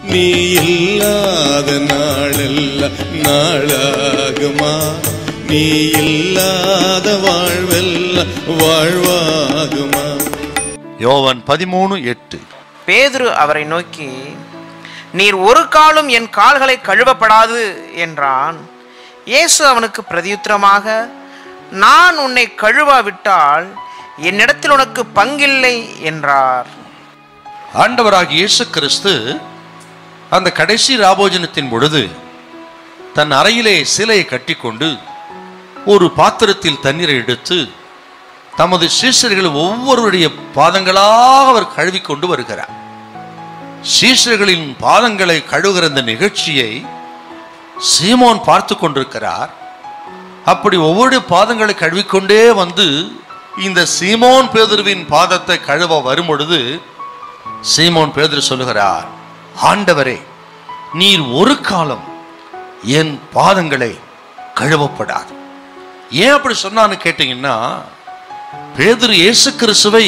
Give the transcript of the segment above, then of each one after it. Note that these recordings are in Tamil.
நீ இல்லாத நாளெல்லாம் நாளாகுமா நீ இல்லாத வாழ்வெல்லாம் வாழ்வாகுமா யோவான் பதிமூணு எட்டு பேதுரு அவரை நோக்கி நீர் ஒரு காலும் என் கால்களை கழுவப்படாது என்றான் இயேசு அவனுக்கு பிரதியுத்தரமாக நான் உன்னை கழுவாவிட்டால் என்னிடத்தில் உனக்கு பங்கில்லை என்றார் ஆண்டவராகிய இயேசு கிறிஸ்து அந்த கடைசி ராபோஜனத்தின் பொழுது தன் அறையிலே சிலையை கட்டிக்கொண்டு ஒரு பாத்திரத்தில் தண்ணீரை எடுத்து தமது சீஷர்கள் ஒவ்வொருவருடைய பாதங்களாக அவர் கழுவி கொண்டு வருகிறார் சீஷர்களின் பாதங்களை கழுவுகிற இந்த நிகழ்ச்சியை சீமோன் பார்த்து கொண்டிருக்கிறார் அப்படி ஒவ்வொரு பாதங்களை கழுவிக்கொண்டே வந்து இந்த சீமோன் பேதுருவின் பாதத்தை கழுவ வரும் பொழுது சீமோன் பேதுரு சொல்லுகிறார் ஆண்டவரே நீர் ஒரு காலம் என் பாதங்களை கழுவப்படாது ஏன் அப்படி சொன்னான்னு கேட்டீங்கன்னா பேதுரு இயேசு கிறிஸ்துவை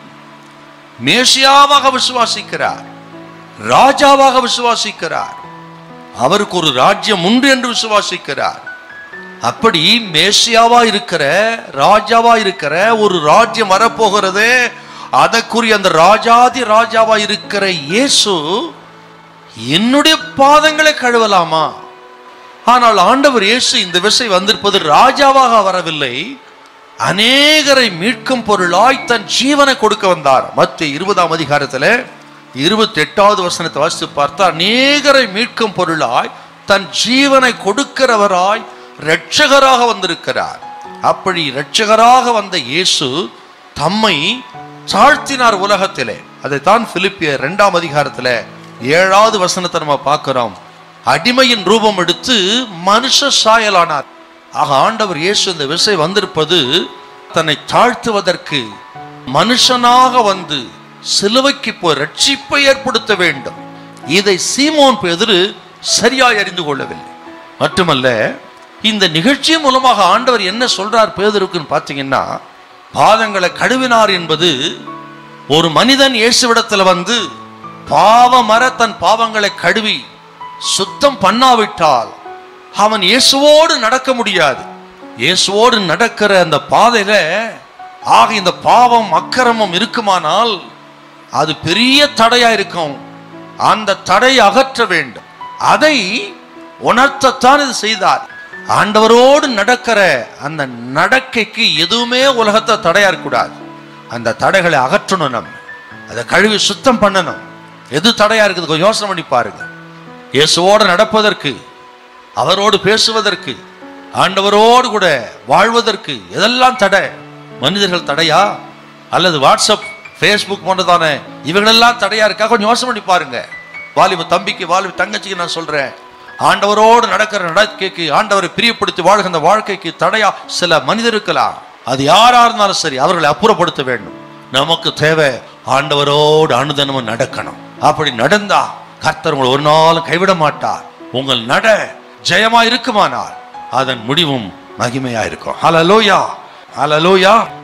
மேசியாவாக விசுவாசிக்கிறார் ராஜாவாக விசுவாசிக்கிறார் அவருக்கு ஒரு ராஜ்யம் உண்டு என்று விசுவாசிக்கிறார் அப்படி மேசியாவா இருக்கிற ராஜாவா இருக்கிற ஒரு ராஜ்யம் வரப்போகிறதே அதற்குரிய அந்த ராஜாதி ராஜாவா இருக்கிற இயேசு என்னுடைய பாதங்களை கழுவலாமா ஆனால் ஆண்டவர் இயேசு இந்த விசை வந்திருப்பது ராஜாவாக வரவில்லை அநேகரை மீட்கும் பொருளாய் தன் ஜீவனை கொடுக்க வந்தார் மத்திய இருபதாம் அதிகாரத்துல இருபத்தி எட்டாவது வசனத்தை வாசித்து பார்த்தா அநேகரை மீட்கும் பொருளாய் தன் ஜீவனை கொடுக்கிறவராய் இரட்சகராக வந்திருக்கிறார் அப்படி இரட்சகராக வந்த இயேசு தம்மை தாழ்த்தினார் உலகத்திலே அதைத்தான் பிலிப்பியர் இரண்டாம் அதிகாரத்துல ஏழாவது வசனத்தை நம்ம பார்க்கிறோம் அடிமையின் ரூபம் எடுத்து மனுஷ சாயலானார் ஆக ஆண்டவர் இயேசு இந்த விசை வந்திருப்பது தன்னை தாழ்த்துவதற்கு மனுஷனாக வந்து சிலுவைக்கு போய் ரட்சிப்பை ஏற்படுத்த வேண்டும் இதை சீமோன் பேதுரு சரியாய் அறிந்து கொள்ளவில்லை மட்டுமல்ல இந்த நிகழ்ச்சி மூலமாக ஆண்டவர் என்ன சொல்றார் பேதுருக்குன்னு பார்த்தீங்கன்னா பாதங்களை கழுவினார் என்பது ஒரு மனிதன் இயேசுவிடத்துல வந்து பாவமர தன் பாவங்களை கழுவி சுத்தம் பண்ணாவிட்டால் அவன் இயேசுவோடு நடக்க முடியாது இயேசுவோடு நடக்கிற அந்த பாதையில ஆக இந்த பாவம் அக்கிரமம் இருக்குமானால் அது பெரிய தடையா இருக்கும் அந்த தடை அகற்ற வேண்டும் அதை உணர்த்தத்தான் இது செய்தார் ஆண்டவரோடு நடக்கிற அந்த நடக்கைக்கு எதுவுமே உலகத்தை தடையா இருக்கக்கூடாது அந்த தடைகளை அகற்றணும் நம்ம அதை கழுவி சுத்தம் பண்ணணும் எது தடையா இருக்குது கொஞ்சம் யோசனை பண்ணி பாருங்க இயேசுவோடு நடப்பதற்கு அவரோடு பேசுவதற்கு ஆண்டவரோடு கூட வாழ்வதற்கு எதெல்லாம் தடை மனிதர்கள் தடையா அல்லது வாட்ஸ்அப் ஃபேஸ்புக் போன்றதான இவங்களெல்லாம் தடையா இருக்கா கொஞ்சம் யோசனை பண்ணி பாருங்க வாலிப தம்பிக்கு வாலிப தங்கச்சிக்கு நான் சொல்றேன் ஆண்டவரோடு நடக்கிற நடக்கைக்கு ஆண்டவரை பிரியப்படுத்தி வாழ்கிற அந்த வாழ்க்கைக்கு தடையா சில மனிதர் இருக்கலாம் அது யாரா இருந்தாலும் சரி அவர்களை அப்புறப்படுத்த வேண்டும் நமக்கு தேவை ஆண்டவரோடு அனுதினமும் நடக்கணும் அப்படி நடந்தா கர்த்தர் உங்களை ஒரு நாளும் கைவிட மாட்டார் உங்கள் நட ஜெயமா இருக்குமானால் அதன் முடிவும் மகிமையா இருக்கும் ஹalleluya ஹalleluya